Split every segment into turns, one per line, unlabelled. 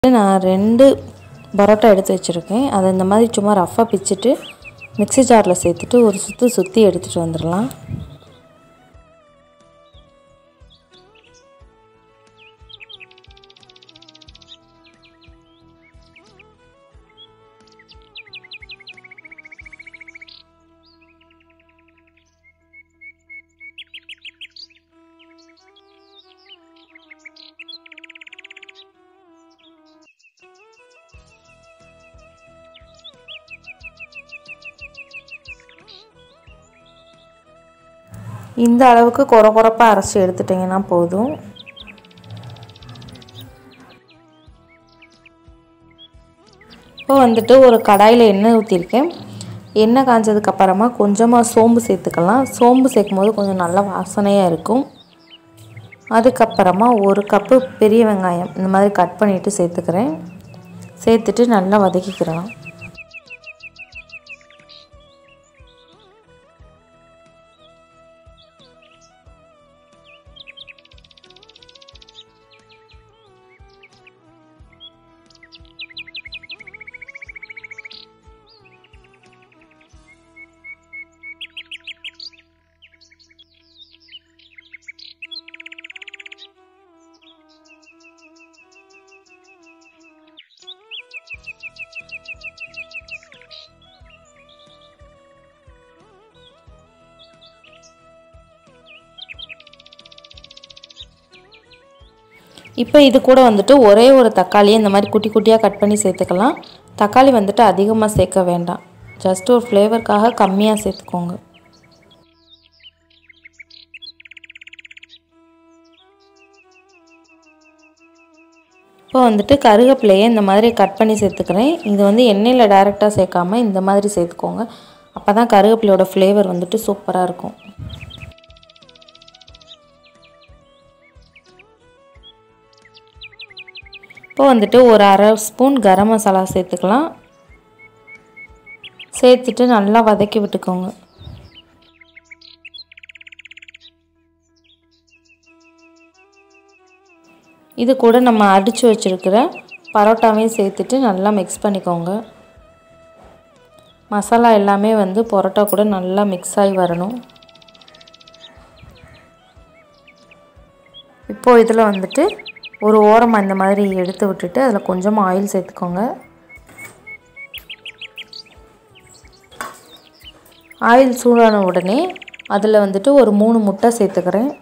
நான் ரெண்டு பரோட்டா எடுத்து வச்சுருக்கேன் அதை இந்த மாதிரி சும்மா ரஃப்பாக பிச்சுட்டு மிக்ஸி ஜாரில் சேர்த்துட்டு ஒரு சுற்று சுற்றி எடுத்துகிட்டு வந்துடலாம் இந்த அளவுக்கு குறை குறைப்பாக அரைச்சி எடுத்துட்டிங்கன்னா போதும் இப்போ வந்துட்டு ஒரு கடாயில் எண்ணெய் ஊற்றிருக்கேன் எண்ணெய் காஞ்சதுக்கு அப்புறமா கொஞ்சமாக சோம்பு சேர்த்துக்கலாம் சோம்பு சேர்க்கும் போது கொஞ்சம் நல்ல வாசனையாக இருக்கும் அதுக்கப்புறமா ஒரு கப்பு பெரிய வெங்காயம் இந்த மாதிரி கட் பண்ணிவிட்டு சேர்த்துக்கிறேன் சேர்த்துட்டு நல்லா வதக்கிக்கிறலாம் இப்போ இது கூட வந்துட்டு ஒரே ஒரு தக்காளியை இந்த மாதிரி குட்டி குட்டியாக கட் பண்ணி சேர்த்துக்கலாம் தக்காளி வந்துட்டு அதிகமாக சேர்க்க வேண்டாம் ஜஸ்ட் ஒரு ஃப்ளேவருக்காக கம்மியாக சேர்த்துக்கோங்க இப்போ வந்துட்டு கருவேப்பிலையை இந்த மாதிரி கட் பண்ணி சேர்த்துக்கிறேன் இது வந்து எண்ணெயில் டைரெக்டாக சேர்க்காம இந்த மாதிரி சேர்த்துக்கோங்க அப்போ தான் கருவேப்பிலையோட ஃப்ளேவர் வந்துட்டு சூப்பராக இருக்கும் இப்போ வந்துட்டு ஒரு அரை ஸ்பூன் கரம் மசாலா சேர்த்துக்கலாம் சேர்த்துட்டு நல்லா வதக்கி விட்டுக்கோங்க இது கூட நம்ம அடித்து வச்சுருக்கிற பரோட்டாவையும் சேர்த்துட்டு நல்லா மிக்ஸ் பண்ணிக்கோங்க மசாலா எல்லாமே வந்து பரோட்டா கூட நல்லா மிக்ஸ் ஆகி வரணும் இப்போது இதில் வந்துட்டு ஒரு ஓரமாக இந்த மாதிரி எடுத்து விட்டுட்டு அதில் கொஞ்சமாக ஆயில் சேர்த்துக்கோங்க ஆயில் சூடான உடனே அதில் வந்துட்டு ஒரு மூணு முட்டை சேர்த்துக்கிறேன்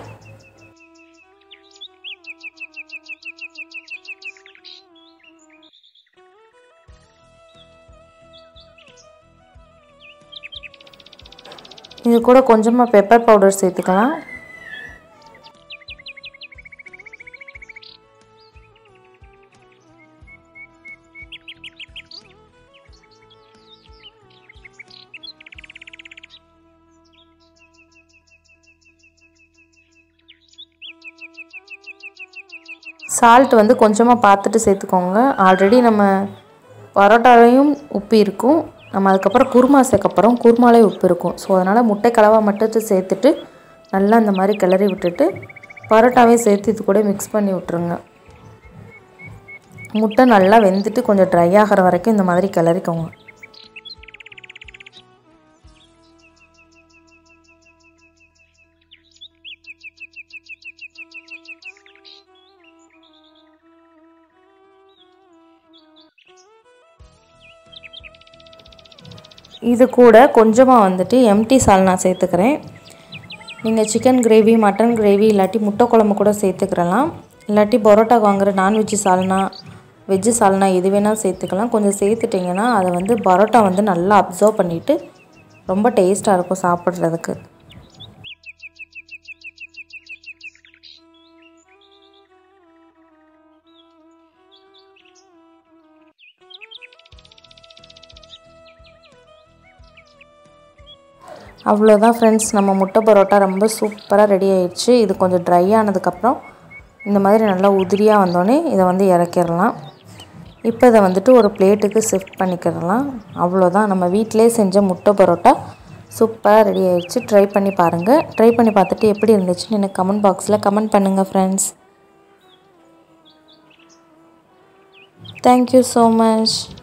இது கூட கொஞ்சமாக பெப்பர் பவுடர் சேர்த்துக்கலாம் சால்ட் வந்து கொஞ்சமாக பார்த்துட்டு சேர்த்துக்கோங்க ஆல்ரெடி நம்ம பரோட்டாலையும் உப்பு இருக்கும் நம்ம அதுக்கப்புறம் குருமா சேர்க்கப்புறம் குருமாலே உப்பு இருக்கும் ஸோ அதனால் முட்டை கலவா மட்டும் சேர்த்துட்டு நல்லா இந்த மாதிரி கிளறி விட்டுட்டு பரோட்டாவையும் சேர்த்து இது கூட மிக்ஸ் பண்ணி விட்ருங்க முட்டை நல்லா வெந்துட்டு கொஞ்சம் ட்ரை ஆகிற வரைக்கும் இந்த மாதிரி கிளறிக்கோங்க இது கூட கொஞ்சமாக வந்துட்டு எம்டி சால்னா சேர்த்துக்கிறேன் நீங்கள் சிக்கன் கிரேவி மட்டன் கிரேவி இல்லாட்டி முட்டை குழம்பு கூட சேர்த்துக்கிறலாம் இல்லாட்டி பரோட்டா வாங்குகிற நான்வெஜ்ஜு சால்னா வெஜ்ஜு சால்னா எது வேணால் சேர்த்துக்கலாம் கொஞ்சம் சேர்த்துட்டிங்கன்னா அதை வந்து பரோட்டா வந்து நல்லா அப்சர்வ் பண்ணிவிட்டு ரொம்ப டேஸ்ட்டாக இருக்கும் சாப்பிட்றதுக்கு அவ்வளோதான் ஃப்ரெண்ட்ஸ் நம்ம முட்டை பரோட்டா ரொம்ப சூப்பராக ரெடி ஆயிடுச்சு இது கொஞ்சம் ட்ரை ஆனதுக்கப்புறம் இந்த மாதிரி நல்லா உதிரியாக வந்தோடனே இதை வந்து இறக்கிடலாம் இப்போ இதை வந்துட்டு ஒரு பிளேட்டுக்கு ஷிஃப்ட் பண்ணிக்கிடலாம் அவ்வளோதான் நம்ம வீட்டிலே செஞ்ச முட்டை பரோட்டா சூப்பராக ரெடி ஆயிடுச்சு ட்ரை பண்ணி பாருங்கள் ட்ரை பண்ணி பார்த்துட்டு எப்படி இருந்துச்சுன்னு எனக்கு கமெண்ட் பாக்ஸில் கமெண்ட் பண்ணுங்கள் ஃப்ரெண்ட்ஸ் தேங்க்யூ ஸோ மச்